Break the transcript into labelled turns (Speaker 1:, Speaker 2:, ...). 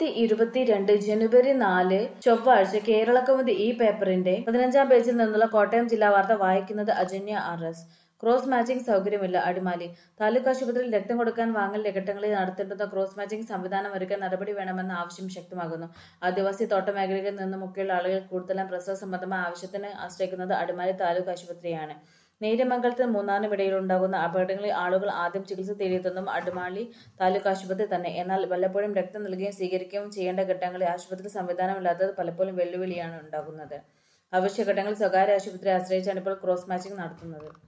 Speaker 1: രണ്ടായിരത്തി ഇരുപത്തിരണ്ട് ജനുവരി നാല് ചൊവ്വാഴ്ച കേരളകൗമുദി ഈ പേപ്പറിന്റെ പതിനഞ്ചാം പേജിൽ നിന്നുള്ള കോട്ടയം ജില്ലാ വാർത്ത വായിക്കുന്നത് Ajanya R S cross matching സൗകര്യമില്ല അടിമാലി താലൂക്ക് ആശുപത്രിയിൽ രക്തം കൊടുക്കാൻ വാങ്ങൽ ഘട്ടങ്ങളിൽ നടത്തേണ്ടുന്ന ക്രോസ് മാച്ചിംഗ് സംവിധാനം ഒരുക്കാൻ നടപടി വേണമെന്ന ആവശ്യം ശക്തമാകുന്നു ആദിവാസി തോട്ട മേഖലയിൽ നിന്നുമൊക്കെയുള്ള ആളുകൾ കൂടുതലും പ്രസവ സംബന്ധമായ ആവശ്യത്തിന് ആശ്രയിക്കുന്നത് അടിമാലി താലൂക്ക് ആശുപത്രിയാണ് നേര്യമംഗലത്തിന് മൂന്നാറിനും ഇടയിൽ ഉണ്ടാകുന്ന അപകടങ്ങളിൽ ആളുകൾ ആദ്യം ചികിത്സ തേടിയതെന്നും അടിമാലി താലൂക്ക് ആശുപത്രി തന്നെ എന്നാൽ വല്ലപ്പോഴും രക്തം നൽകുകയും സ്വീകരിക്കുകയും ചെയ്യേണ്ട ഘട്ടങ്ങളിൽ ആശുപത്രി സംവിധാനമില്ലാത്തത് പലപ്പോഴും വെല്ലുവിളിയാണ് ഉണ്ടാകുന്നത് അവശ്യഘട്ടങ്ങളിൽ സ്വകാര്യ ആശുപത്രി ആശ്രയിച്ചാണ് ഇപ്പോൾ ക്രോസ് മാച്ചിംഗ് നടത്തുന്നത്